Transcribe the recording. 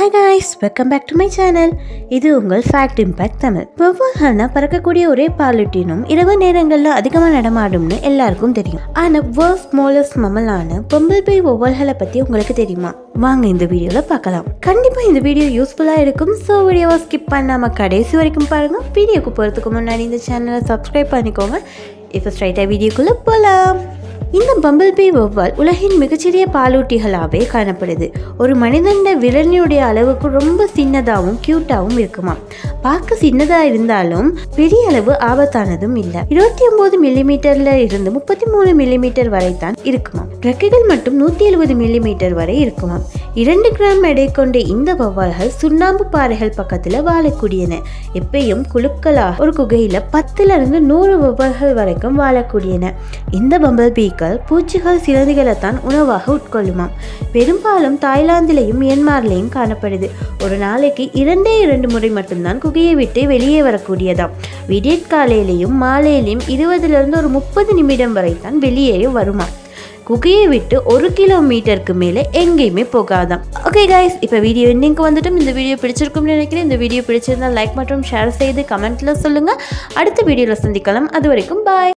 hi guys welcome back to my channel இது உங்கள் fact impact Tamil வௌவால்கள்னா பறக்கக்கூடிய ஒரே பாலூட்டினும் இரவு நேரங்களில் அதிகமாக நடமாடும்னு எல்லாருக்கும் தெரியும் ஆனால் வேர்ஸ் ஸ்மாலஸ்ட் மமலான பொம்பல் பை வௌவால்களை பற்றி உங்களுக்கு தெரியுமா வாங்க இந்த வீடியோவில் பார்க்கலாம் கண்டிப்பாக இந்த வீடியோ யூஸ்ஃபுல்லாக இருக்கும் ஸோ வீடியோவை ஸ்கிப் பண்ணாமல் கடைசி வரைக்கும் பாருங்கள் வீடியோக்கு போகிறதுக்கு முன்னாடி இந்த சேனலை சப்ஸ்கிரைப் பண்ணிக்கோங்க இப்போ ஸ்ட்ரைட்டாக வீடியோக்குள்ளே போகலாம் இந்த பம்பிள் பீ வௌவால் உலகின் மிகச்சிறிய பாலூட்டிகளாகவே காணப்படுது ஒரு மனிதன விரலினுடைய அளவுக்கு ரொம்ப சின்னதாகவும் க்யூட்டாகவும் இருக்குமா பார்க்க சின்னதாக இருந்தாலும் பெரிய அளவு ஆபத்தானதும் இல்லை இருபத்தி ஒன்பது மில்லிமீட்டர்ல இருந்து முப்பத்தி மூணு மில்லிமீட்டர் வரை தான் இருக்குமா ரெக்கைகள் மட்டும் நூற்றி எழுபது மில்லிமீட்டர் வரை இருக்குமா இரண்டு கிராம் எடை கொண்ட இந்த வௌவால்கள் சுண்ணாம்பு பாறைகள் பக்கத்தில் வாழக்கூடியன எப்பயும் குழுக்களாக ஒரு குகையில் பத்துல இருந்து நூறு வௌவால்கள் வரைக்கும் வாழக்கூடியன இந்த பம்பல் பீக்கள் பூச்சிகள் சிலந்திகளை தான் உணவாக உட்கொள்ளுமாம் பெரும்பாலும் தாய்லாந்திலையும் மியான்மர்லையும் காணப்படுது ஒரு நாளைக்கு இரண்டே இரண்டு முறை மட்டும்தான் குகையை விட்டு வெளியே வரக்கூடியதாம் விடியற் காலையிலையும் மாலையிலையும் இருபதுலேருந்து ஒரு முப்பது நிமிடம் வரை தான் வெளியே வருமா குகையை விட்டு ஒரு கிலோமீட்டருக்கு மேலே எங்கேயுமே போகாதாம் ஓகே கைஸ் இப்போ வீடியோ எண்டிங்க்கு வந்துட்டும் இந்த வீடியோ பிடிச்சிருக்கும்னு நினைக்கிறேன் இந்த வீடியோ பிடிச்சிருந்தா லைக் மற்றும் ஷேர் செய்து கமெண்ட்டில் சொல்லுங்கள் அடுத்த வீடியோவில் சந்திக்கலாம் அது வரைக்கும் பாய்